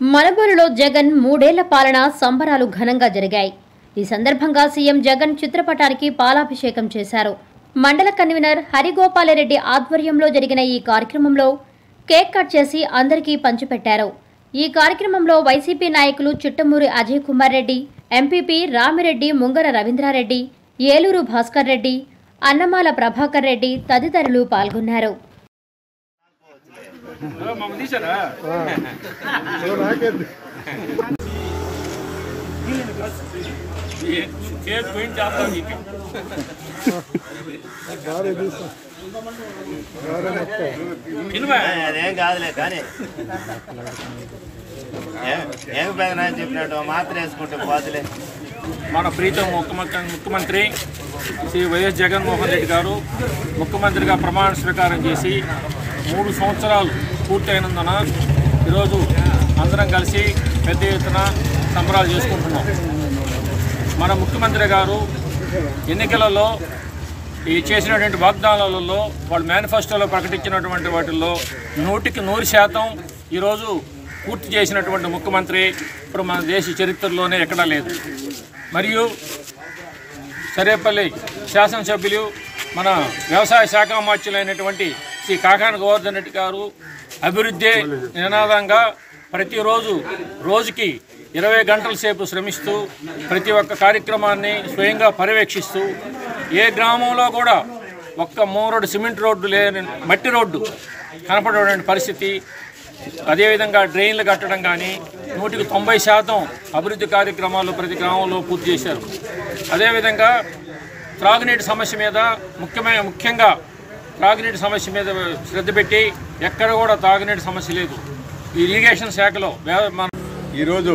మలబోలులో జగన్ మూడేళ్ల పాలన సంబరాలు ఘనంగా జరిగాయి ఈ సందర్భంగా సీఎం జగన్ చిత్రపటానికి పాలాభిషేకం చేశారు మండల కన్వీనర్ హరిగోపాలరెడ్డి ఆధ్వర్యంలో జరిగిన ఈ కార్యక్రమంలో కేక్ కట్ చేసి అందరికీ పంచిపెట్టారు ఈ కార్యక్రమంలో వైసీపీ నాయకులు చిట్టమూరి అజయ్ కుమార్ రెడ్డి ఎంపీపీ రామిరెడ్డి ముంగర రవీంద్రారెడ్డి ఏలూరు భాస్కర్ రెడ్డి అన్నమాల ప్రభాకర్ రెడ్డి తదితరులు పాల్గొన్నారు మమ్మల్ని తీసారా కేక్ పోయింది చేస్తాం నీకు ఇనుమా అదేం కాదులే కానీ ఏ- ఏం పెదనా చెప్పినట్టు మాత్రం వేసుకుంటే పోతులే మన ప్రీతం ముఖ్యమంత్రి ముఖ్యమంత్రి శ్రీ వైఎస్ జగన్మోహన్ రెడ్డి గారు ముఖ్యమంత్రిగా ప్రమాణ స్వీకారం చేసి మూడు సంవత్సరాలు పూర్తయినందున ఈరోజు అందరం కలిసి పెద్ద ఎత్తున సంబరాలు చేసుకుంటున్నాం మన ముఖ్యమంత్రి గారు ఎన్నికలలో ఈ చేసినటువంటి వాగ్దానాలలో వాళ్ళు మేనిఫెస్టోలో ప్రకటించినటువంటి వాటిల్లో నూటికి నూరు శాతం ఈరోజు పూర్తి చేసినటువంటి ముఖ్యమంత్రి ఇప్పుడు మన దేశ చరిత్రలోనే ఎక్కడా లేదు మరియు సరేపల్లి శాసనసభ్యులు మన వ్యవసాయ శాఖ మార్చులైనటువంటి శ్రీ కాకాన గోవర్ధన్ రెడ్డి గారు అభివృద్ధి నినాదంగా ప్రతిరోజు రోజుకి ఇరవై గంటల సేపు శ్రమిస్తూ ప్రతి ఒక్క కార్యక్రమాన్ని స్వయంగా పర్యవేక్షిస్తూ ఏ గ్రామంలో కూడా ఒక్క మూరడు సిమెంట్ రోడ్డు లేని మట్టి రోడ్డు కనపడేటువంటి పరిస్థితి అదేవిధంగా డ్రైన్లు కట్టడం కానీ నూటికి తొంభై శాతం అభివృద్ధి కార్యక్రమాలు ప్రతి గ్రామంలో పూర్తి చేశారు అదేవిధంగా త్రాగునీటి సమస్య మీద ముఖ్యమైన ముఖ్యంగా త్రాగునీటి సమస్య మీద శ్రద్ధ పెట్టి ఎక్కడ కూడా తాగునీటి సమస్య లేదు ఈ ఇరిగేషన్ శాఖలో వే- మన ఈరోజు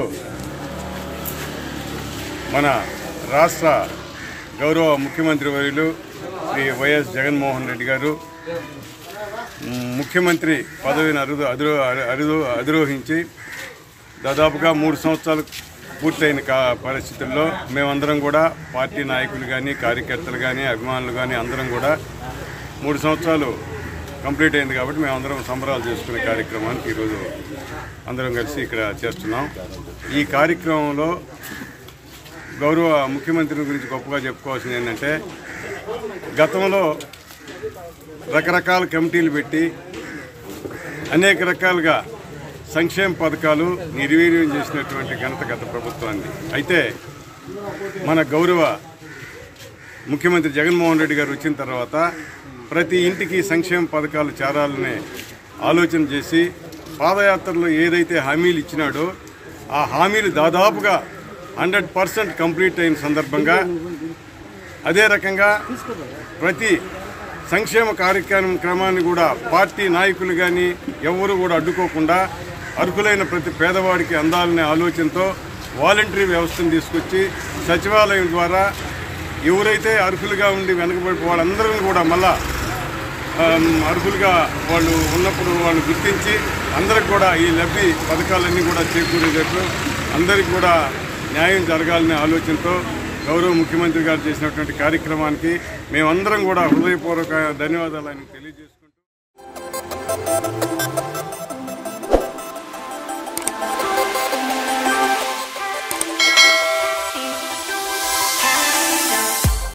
మన రాష్ట్ర గౌరవ ముఖ్యమంత్రి వర్యులు శ్రీ వైఎస్ జగన్మోహన్ రెడ్డి గారు మ్, ముఖ్యమంత్రి పదవిని అరుదు అదురు అరుదు అధిరోహించి దాదాపుగా మూడు సంవత్సరాలు పూర్తయిన కా పరిస్థితుల్లో మేమందరం కూడా పార్టీ నాయకులు కానీ కార్యకర్తలు కానీ అభిమానులు కానీ అందరం కూడా మూడు సంవత్సరాలు కంప్లీట్ అయింది కాబట్టి మేమందరం సంబరాలు చేసుకునే కార్యక్రమానికి ఈరోజు అందరం కలిసి ఇక్కడ చేస్తున్నాం ఈ కార్యక్రమంలో గౌరవ ముఖ్యమంత్రి గురించి గొప్పగా చెప్పుకోవాల్సింది ఏంటంటే గతంలో రకరకాల కమిటీలు పెట్టి అనేక రకాలుగా సంక్షేమ పథకాలు నిర్వీర్యం చేసినటువంటి ఘనత గత ప్రభుత్వాన్ని అయితే మన గౌరవ ముఖ్యమంత్రి జగన్మోహన్ రెడ్డి గారు వచ్చిన తర్వాత ప్రతి ఇంటికి సంక్షేమ పథకాలు చేరాలనే ఆలోచన చేసి పాదయాత్రలో ఏదైతే హామీలు ఇచ్చినాడో ఆ హామీలు దాదాపుగా హండ్రెడ్ పర్సెంట్ కంప్లీట్ అయిన సందర్భంగా అదే రకంగా ప్రతి సంక్షేమ కార్యక్రమాన్ని కూడా పార్టీ నాయకులు కానీ ఎవరు కూడా అడ్డుకోకుండా అర్హులైన ప్రతి పేదవాడికి అందాలనే ఆలోచనతో వాలంటరీ వ్యవస్థను తీసుకొచ్చి సచివాలయం ద్వారా ఎవరైతే అర్హులుగా ఉండి వెనకబడి వాళ్ళందరూ కూడా మళ్ళా ఆమ్, అర్హులుగా వాళ్ళు ఉన్నప్పుడు వాళ్ళు గుర్తించి అందరికి కూడా ఈ లబ్ధి పథకాలన్నీ కూడా చేకూరేటట్లు అందరికి కూడా న్యాయం జరగాలనే ఆలోచనతో గౌరవ ముఖ్యమంత్రి గారు చేసినటువంటి కార్యక్రమానికి మేమందరం కూడా హృదయపూర్వక ధన్యవాదాలు ఆయనకు తెలియజేసుకుంటూ